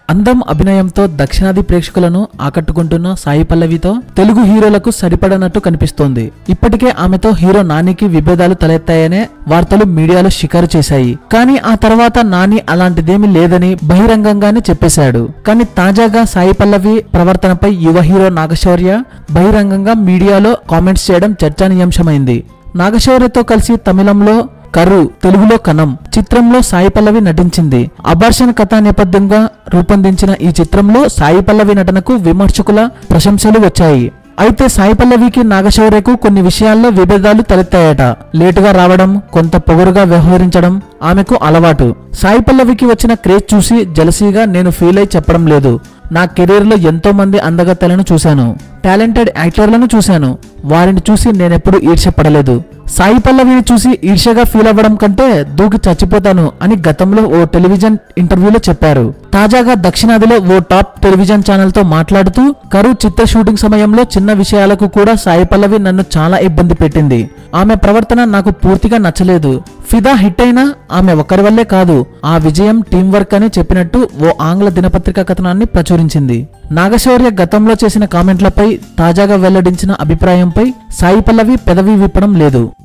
అందం అభినయంతో దక్షిణాది ప్రేక్షకులను ఆకట్టుకుంటున్న సాయి పల్లవితో తెలుగు హీరోలకు సరిపడనట్టు కనిపిస్తోంది ఇప్పటికే ఆమెతో హీరో నానికి విభేదాలు తలెత్తాయనే వార్తలు మీడియాలో షికారు చేశాయి కానీ ఆ తర్వాత నాని అలాంటిదేమీ లేదని బహిరంగంగానే చెప్పేశాడు కానీ తాజాగా సాయి పల్లవి ప్రవర్తనపై యువ హీరో నాగశౌర్య బహిరంగంగా మీడియాలో కామెంట్స్ చేయడం చర్చానీయాంశమైంది నాగశౌర్యతో కలిసి తమిళంలో కరు తెలుగులో కనం చిత్రంలో సాయి పల్లవి నటించింది అబార్షన్ కథా నేపథ్యంగా రూపొందించిన ఈ చిత్రంలో సాయి పల్లవి నటనకు విమర్శకుల ప్రశంసలు వచ్చాయి అయితే సాయి పల్లవికి నాగశౌర్యకు కొన్ని విషయాల్లో విభేదాలు తలెత్తాయట లేటుగా రావడం కొంత పొగరుగా వ్యవహరించడం ఆమెకు అలవాటు సాయి పల్లవికి వచ్చిన క్రేజ్ చూసి జలసీగా నేను ఫీల్ అయి చెప్పడం లేదు నా కెరీర్ లో ఎంతో మంది అందగత్తెలను చూశాను టాలెంటెడ్ యాక్టర్లను చూశాను వారిని చూసి నేనెప్పుడు ఈర్ష్యపడలేదు సాయి పల్లవిని చూసి ఈర్ష్యగా ఫీల్ అవ్వడం కంటే దూకి చచ్చిపోతాను అని గతంలో ఓ టెలివిజన్ ఇంటర్వ్యూలో చెప్పారు తాజాగా దక్షిణాదిలో ఓ టాప్ టెలివిజన్ ఛానల్ తో మాట్లాడుతూ కరు చిత్ర షూటింగ్ సమయంలో చిన్న విషయాలకు కూడా సాయి పల్లవి నన్ను చాలా ఇబ్బంది పెట్టింది ఆమె ప్రవర్తన నాకు పూర్తిగా నచ్చలేదు ఫిదా హిట్ అయినా ఆమె ఒక్కరి వల్లే కాదు ఆ విజయం టీం వర్క్ అని చెప్పినట్టు ఓ ఆంగ్ల దినపత్రిక కథనాన్ని ప్రచురించింది నాగశౌర్య గతంలో చేసిన కామెంట్లపై తాజాగా వెల్లడించిన అభిప్రాయంపై సాయి పల్లవి పెదవి విప్పడం లేదు